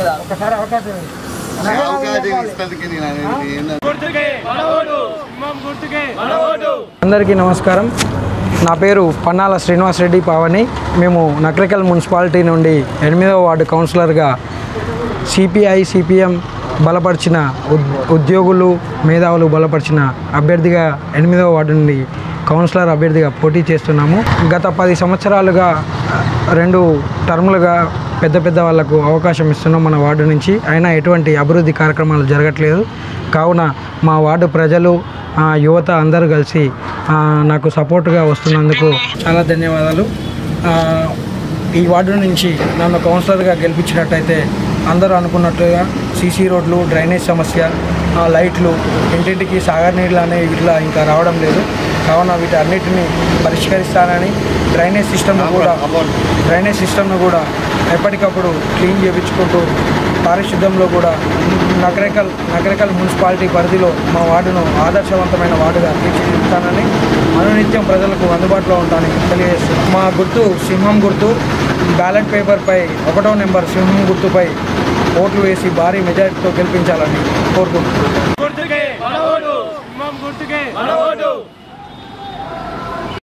ఒకసారి అవకాశం ఇవ్వండి. అవకాశం ఇస్తందుకే నేను అనేది ఏంటంటే అందరికీ నమస్కారం నా పేరు పన్నాల శ్రీనివాసరెడ్డి పావని మేము నక్రికల్ మున్సిపాలిటీ నుండి ఎనిమిదవ వార్డు కౌన్సిలర్గా సిపిఐ సిపిఎం బలపరిచిన ఉద్- ఉద్యోగులు మేధావులు బలపరిచిన అభ్యర్థిగా ఎనిమిదవ వార్డు నుండి కౌన్సిలర్ అభ్యర్థిగా పోటీ చేస్తున్నాము గత పది సంవత్సరాలుగా రెండు టర్ములుగా పెద్ద పెద్ద వాళ్లకు అవకాశం ఇస్తున్నాం మన వార్డు నుంచి అయినా ఎటువంటి అభివృద్ధి కార్యక్రమాలు జరగట్లేదు కావున మా వార్డు ప్రజలు ఆ, యువత అందరూ కలిసి ఆ, నాకు సపోర్ట్గా వస్తున్నందుకు చాలా ధన్యవాదాలు ఆ, ఈ వార్డు నుంచి నన్ను కౌన్సిలర్గా గెలిపించినట్టయితే అందరూ అనుకున్నట్లుగా సీసీ రోడ్లు డ్రైనేజ్ సమస్య ఆ, లైట్లు ఇంటింటికి సాగర్ నీళ్ళు అనేవి ఇట్లా ఇంకా రావడం లేదు కావున వీటి అన్నిటిని పరిష్కరిస్తానని డ్రైనేజ్ సిస్టమ్ను కూడా డ్రైనేజ్ సిస్టమ్ను కూడా ఎప్పటికప్పుడు క్లీన్ చేయించుకుంటూ పారిశుద్ధ్యంలో కూడా నకరేకల్ నకరేకల్ మున్సిపాలిటీ పరిధిలో మా వార్డును ఆదర్శవంతమైన వార్డుగా తీర్చిదిద్దుతానని అనునిత్యం ప్రజలకు అందుబాటులో ఉంటానని తెలియజేస్తున్నాను మా గుర్తు సింహం గుర్తు బ్యాలెట్ పేపర్పై ఒకటో నెంబర్ సింహం గుర్తుపై ఓట్లు వేసి భారీ మెజారిటీతో గెలిపించాలని కోరుకుంటున్నాను